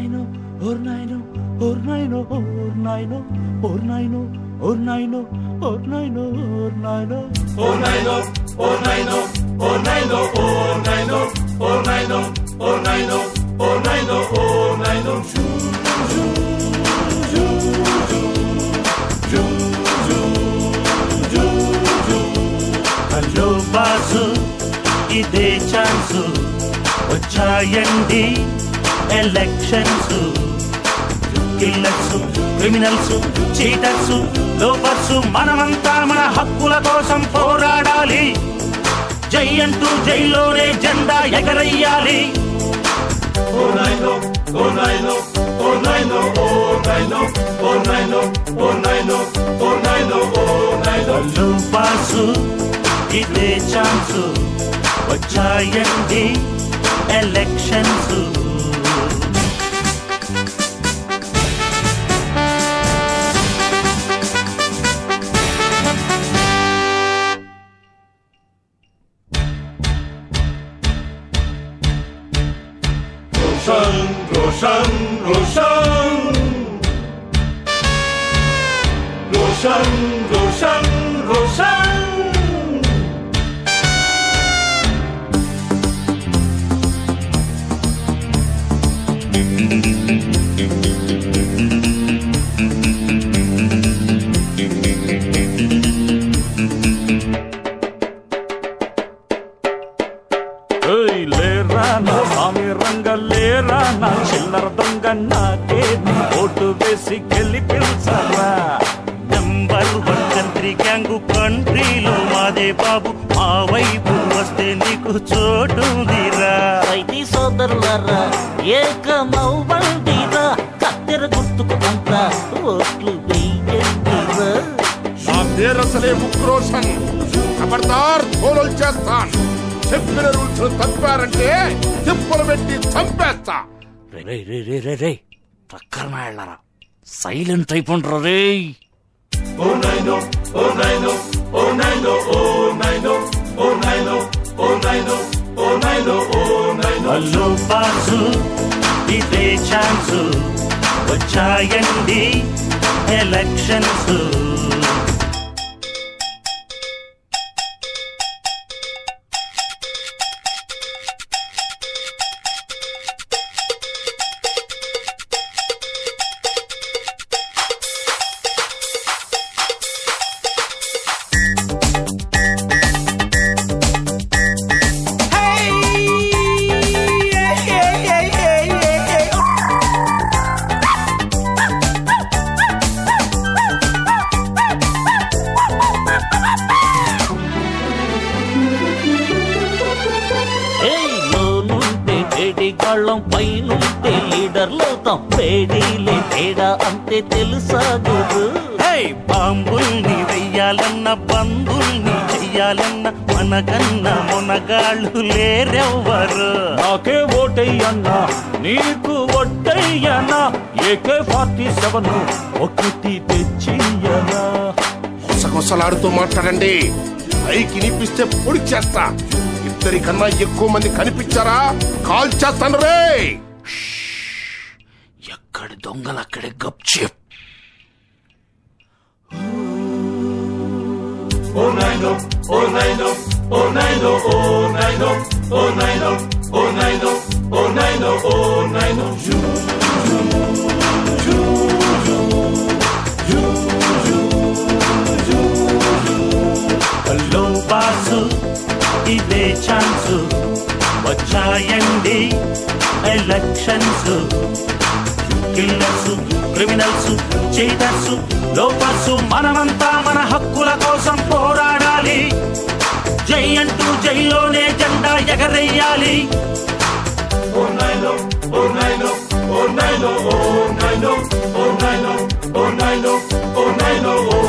naino, or naino, or naino, or naino, or naino, or naino, or naino, or naino. Oh nine oh, oh nine oh, oh nine oh, oh nine oh, oh nine oh, oh nine oh, oh nine oh, oh nine oh. Shoo, shoo, shoo, shoo, shoo, shoo, shoo. Hello boss ఇదే chance వచ్చాయండి elections killers criminals cheaters loafers మనమంతా మన హక్కుల కోసం పోరాడాలి జై అంటూ జైల్లోనే జెండా ఎగరయ్యాలి Oh nine oh, oh nine oh, oh nine oh, oh nine oh, oh nine oh, oh nine oh, oh nine oh, oh nine oh. Hello boss ఇదే ఛాన్సు వచ్చాయండి elections Roshan, Roshan, Roshan. Roshan, Roshan, Roshan. ఏయ్ లేరా నా స్వామి రంగ లేరా నా చిల్లర దొంగ నాకే నీ ఓటు వేసి గెలిపించరా నెంబర్ వన్ కంట్రీ గ్యాంగు కంట్రీలో మాదే బాబు మా వైపు వస్తే నీకు చోటుందిరా రైతీ సోదరులారా ఏకమవ్వండిరా కత్తెర గుర్తుకు అంతా ఓట్లు వెయ్యండిరా నా పేరసలే ఉక్రోషన్ ఖబర్దార్ తోలలు చేస్తాను చెప్పిన రూల్స్ తప్పారంటే తిప్పలు పెట్టి చంపేస్తా రే రే రే రే రే రే పక్కన వెళ్ళరా సైలెంట్ అయిపోండ్రా రే Oh nine oh, oh nine oh, oh nine oh, oh nine oh, oh nine oh, oh nine oh, oh nine oh, oh nine oh. Hello boss ఇదే ఛాన్సు వచ్చాయండి ఎలక్షన్స్ ఏయ్ లోనుంటే వేడి గాళ్ళం పైనుంటే లీడర్లవుతాం వేడిలే తేడా అంతే తెలుసా గురు హే బాంబుల్ని వెయ్యాలన్న బంధుల్ని చెయ్యాలన్న మనకన్న మునగాళ్ళు లేరెవ్వరు నాకే ఓటయ్యన్నా నీకు ఒట్టయ్యన్నా ఏకే ఫార్టీ సెవెన్ ఒకటి తెచ్చియనా గుసగుసలాడుతూ మాట్లాడండి పైకి వినిపిస్తే పొడి చేస్తా ఇద్దరికన్నా ఎక్కువ మంది కనిపించారా కాల్ చేస్తాను రే ఎక్కడి దొంగలు అక్కడే గప్చెప్ Oh nine oh, oh nine oh, oh nine oh, oh nine oh, oh nine oh, oh nine oh, oh nine oh, oh nine oh. Shoo, shoo, shoo, shoo, shoo, shoo, shoo. Hello boss ఇదే chance వచ్చాయండి elections killers criminals cheaters loafers మనమంతా మన హక్కుల కోసం పోరాడాలి జై అంటూ జైల్లోనే జెండా ఎగరేయాలి Oh nine oh, oh nine oh, oh nine oh, oh nine oh, oh nine oh, oh nine oh, oh nine oh, oh